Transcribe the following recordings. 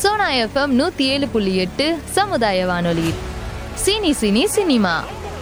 Sona FM நூத்தி ஏழு புள்ளி எட்டு சமுதாய வானொலி சினி சினி சினிமா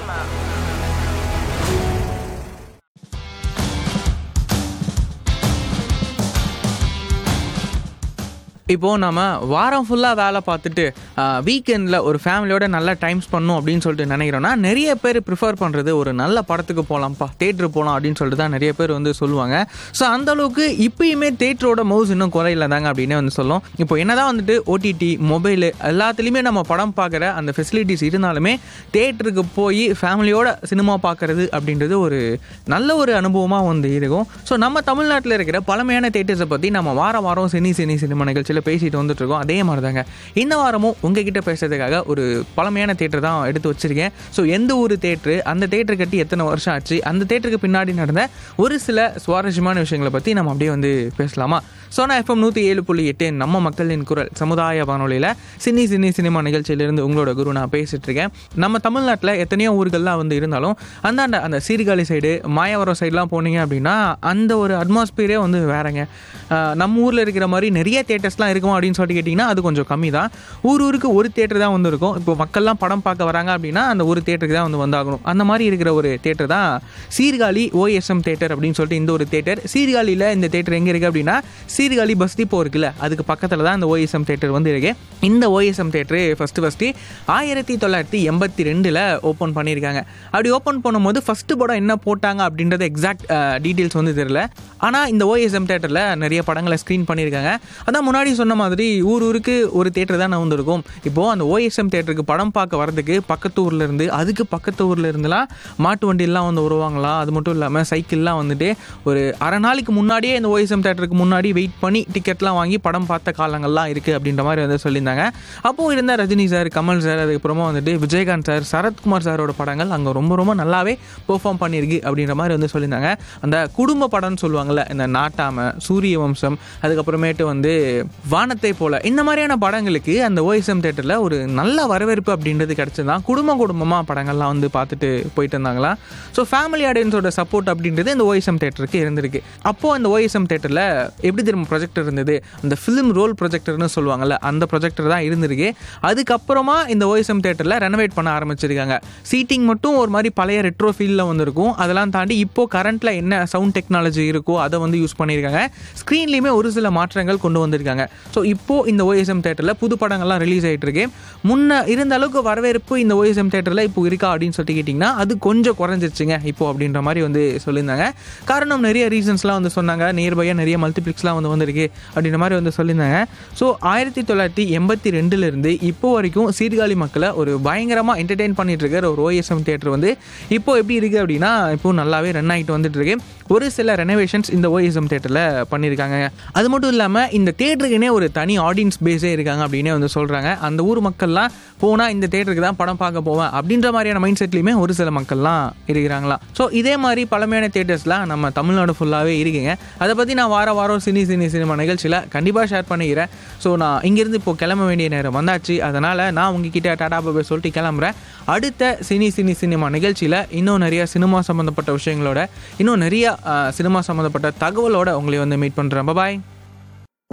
இப்போ நம்ம வாரம் ஃபுல்லாக வேலை பார்த்துட்டு வீக்கெண்டில் ஒரு ஃபேமிலியோட நல்லா டைம் பண்ணணும் அப்படின்னு சொல்லிட்டு நினைக்கிறோன்னா நிறைய பேர் ப்ரிஃபர் பண்ணுறது ஒரு நல்ல படத்துக்கு போகலாம்ப்பா தேட்டரு போகலாம் அப்படின்னு சொல்லிட்டு தான் நிறைய பேர் வந்து சொல்லுவாங்க ஸோ அந்த அளவுக்கு இப்பயுமே தேட்டரோட மவுஸ் இன்னும் குறையில தாங்க அப்படின்னே வந்து சொல்லும் இப்போ என்னதான் வந்துட்டு ஓடிடி மொபைலு எல்லாத்துலேயுமே நம்ம படம் பார்க்குற அந்த ஃபெசிலிட்டிஸ் இருந்தாலுமே தேட்டருக்கு போய் ஃபேமிலியோட சினிமா பார்க்குறது அப்படின்றது ஒரு நல்ல ஒரு அனுபவமாக வந்து இருக்கும் ஸோ நம்ம தமிழ்நாட்டில் இருக்கிற பழமையான தேட்டர்ஸை பற்றி நம்ம வாரம் வாரம் சினி சினி சினிமா நிகழ்ச்சியில் பேசிட்டு வந்துட்டு இருக்கோம் அதே மாதிரி தாங்க இந்த வாரமும் உங்ககிட்ட பேசுறதுக்காக ஒரு பழமையான தேட்டர் தான் எடுத்து வச்சிருக்கேன் ஸோ எந்த ஒரு தேட்டரு அந்த தேட்டர் கட்டி எத்தனை வருஷம் ஆச்சு அந்த தேட்டருக்கு பின்னாடி நடந்த ஒரு சில சுவாரஸ்யமான விஷயங்களை பற்றி நம்ம அப்படியே வந்து பேசலாமா சோனா எஃப்எம் நூற்றி ஏழு புள்ளி எட்டு நம்ம மக்களின் குரல் சமுதாய வானொலியில் சினி சினி சினிமா நிகழ்ச்சியிலிருந்து உங்களோட குரு நான் பேசிட்டு இருக்கேன் நம்ம தமிழ்நாட்டில் எத்தனையோ ஊர்கள்லாம் வந்து இருந்தாலும் அந்தாண்ட அந்த சீர்காழி சைடு மாயவரம் சைட்லாம் போனீங்க அப்படின்னா அந்த ஒரு அட்மாஸ்பியரே வந்து வேறங்க ஆஹ் நம்ம ஊரில் இருக்கிற மாதிரி நிறைய தேட்டர்ஸ்லாம் இருக்குமா அப்படின்னு சொல்லிட்டு கேட்டிங்கன்னா அது கொஞ்சம் கம்மி தான் ஊர் ஊருக்கு ஒரு தேட்டர் தான் வந்து இருக்கும் இப்போ மக்கள்லாம் படம் பார்க்க வராங்க அப்படின்னா அந்த ஒரு தேட்டருக்கு தான் வந்து வந்தாகணும் அந்த மாதிரி இருக்கிற ஒரு தேட்டர் தான் சீர்காழி ஓஎஸ்எம் தேட்டர் அப்படின்னு சொல்லிட்டு இந்த ஒரு தேட்டர் சீர்காழியில் இந்த தேட்டர் எங்கே இருக்குது அப்படின்னா சீர்காழி பஸ் டிப்போ இருக்குல்ல அதுக்கு பக்கத்தில் தான் இந்த ஓஎஸ்எம் தேட்டர் வந்து இருக்கு இந்த ஓஎஸ்எம் தேட்டரு ஃபஸ்ட்டு ஃபஸ்ட்டு ஆயிரத்தி தொள்ளாயிரத்தி எண்பத்தி ரெண்டில் ஓப்பன் பண்ணியிருக்காங்க அப்படி ஓப்பன் பண்ணும்போது ஃபஸ்ட்டு படம் என்ன போட்டாங்க அப்படின்றது எக்ஸாக்ட் டீட்டெயில்ஸ் வந்து தெரியல ஆனால் இந்த ஓஎஸ்எம் தேட்டரில் நிறைய படங்களை ஸ்க்ரீன் பண்ணியிருக்காங்க அதான் முன்னாடி சொன்ன மாதிரி ஊர் ஊருக்கு ஒரு தேட்டர் தான் வந்திருக்கும் இப்போது அந்த ஓஎஸ்எம் தேட்டருக்கு படம் பார்க்க வரதுக்கு பக்கத்து ஊர்ல இருந்து அதுக்கு பக்கத்து ஊரில் இருந்துலாம் மாட்டு வண்டியெல்லாம் வந்து வருவாங்களாம் அது மட்டும் இல்லாமல் சைக்கிள்லாம் வந்துட்டு ஒரு அரை நாளைக்கு முன்னாடியே இந்த ஓஎஸ்எம் தேட்டருக்கு முன்னாடி வெயிட் பண்ணி டிக்கெட்லாம் வாங்கி படம் பார்த்த காலங்கள்லாம் இருக்குது அப்படின்ற மாதிரி வந்து சொல்லியிருந்தாங்க அப்போது இருந்த ரஜினி சார் கமல் சார் அதுக்கப்புறமா வந்துட்டு விஜயகாந்த் சார் சரத்குமார் சாரோட படங்கள் அங்கே ரொம்ப ரொம்ப நல்லாவே பெர்ஃபார்ம் பண்ணியிருக்கு அப்படின்ற மாதிரி வந்து சொல்லியிருந்தாங்க அந்த குடும்ப படம்னு சொல்லுவாங்கள்ல இந்த நாட்டாம சூரிய வம்சம் அதுக்கப்புறமேட்டு வந்து வானத்தை போல இந்த மாதிரியான படங்களுக்கு அந்த ஓஎஸ்எம் தேட்டரில் ஒரு நல்ல வரவேற்பு அப்படின்றது கிடச்சிதான் குடும்ப குடும்பமாக படங்கள்லாம் வந்து பார்த்துட்டு போயிட்டு இருந்தாங்களா ஸோ ஃபேமிலி ஆடியன்ஸோட சப்போர்ட் அப்படின்றது இந்த ஓஎஸ்எம் தேட்டருக்கு இருந்திருக்கு அப்போது அந்த ஓஎஸ்எம் தேட்டரில் எப்படி திரும்ப ப்ரொஜெக்டர் இருந்தது அந்த ஃபிலிம் ரோல் ப்ரொஜெக்டர்னு சொல்லுவாங்கல்ல அந்த ப்ரொஜெக்டர் தான் இருந்திருக்கு அதுக்கப்புறமா இந்த ஓஎஸ்எம் தேட்டரில் ரெனோவேட் பண்ண ஆரம்பிச்சிருக்காங்க சீட்டிங் மட்டும் ஒரு மாதிரி பழைய ரெட்ரோ ஃபீலில் வந்திருக்கும் அதெல்லாம் தாண்டி இப்போ கரண்ட்டில் என்ன சவுண்ட் டெக்னாலஜி இருக்கோ அதை வந்து யூஸ் பண்ணியிருக்காங்க ஸ்க்ரீன்லேயுமே ஒரு சில மாற்றங்கள் கொண்டு வந்திருக்காங்க ஸோ இப்போது இந்த ஓஎஸ்எம் தேட்டரில் புது படங்கள்லாம் ரிலீஸ் ஆகிட்டு இருக்கு முன்ன இருந்த அளவுக்கு வரவேற்பு இந்த ஓஎஸ்எம் தேட்டரில் இப்போ இருக்கா அப்படின்னு சொல்லிட்டு கேட்டிங்கன்னா அது கொஞ்சம் குறைஞ்சிருச்சுங்க இப்போ அப்படின்ற மாதிரி வந்து சொல்லியிருந்தாங்க காரணம் நிறைய ரீசன்ஸ்லாம் வந்து சொன்னாங்க நியர்பையாக நிறைய மல்டிப்ளிக்ஸ்லாம் வந்து வந்திருக்கு அப்படின்ற மாதிரி வந்து சொல்லியிருந்தாங்க ஸோ ஆயிரத்தி தொள்ளாயிரத்தி எண்பத்தி ரெண்டுலேருந்து இப்போ வரைக்கும் சீர்காழி மக்களை ஒரு பயங்கரமாக என்டர்டெயின் பண்ணிட்டு இருக்கிற ஒரு ஓஎஸ்எம் தேட்டர் வந்து இப்போ எப்படி இருக்குது அப்படின்னா இப்போ நல்லாவே ரன் ஆகிட்டு வந்துட்டு இருக்கு ஒரு சில ரெனோவேஷன்ஸ் இந்த ஓஎஸ்எம் தேட்டரில் பண்ணியிருக்காங்க அது மட்டும் இல்லாமல் இந்த தேட்டருக்குனே ஒரு தனி ஆடியன்ஸ் பேஸே இருக்காங்க அப்படின்னே வந்து சொல்கிறாங்க அந்த ஊர் மக்கள்லாம் போனால் இந்த தேட்டருக்கு தான் படம் பார்க்க போவேன் அப்படின்ற மாதிரியான மைண்ட் செட்லேயுமே ஒரு சில மக்கள்லாம் இருக்கிறாங்களாம் ஸோ இதே மாதிரி பழமையான தேட்டர்ஸ்லாம் நம்ம தமிழ்நாடு ஃபுல்லாகவே இருக்குங்க அதை பற்றி நான் வார வாரம் சினி சினி சினிமா நிகழ்ச்சியில் கண்டிப்பாக ஷேர் பண்ணிக்கிறேன் ஸோ நான் இங்கேருந்து இப்போ கிளம்ப வேண்டிய நேரம் வந்தாச்சு அதனால் நான் உங்ககிட்ட டாடா பாபா சொல்லிட்டு கிளம்புறேன் அடுத்த சினி சினி சினிமா நிகழ்ச்சியில் இன்னும் நிறைய சினிமா சம்மந்தப்பட்ட விஷயங்களோட இன்னும் நிறைய சினிமா சம்மந்தப்பட்ட தகவலோட உங்களை வந்து மீட் பண்ணுறேன் பாய்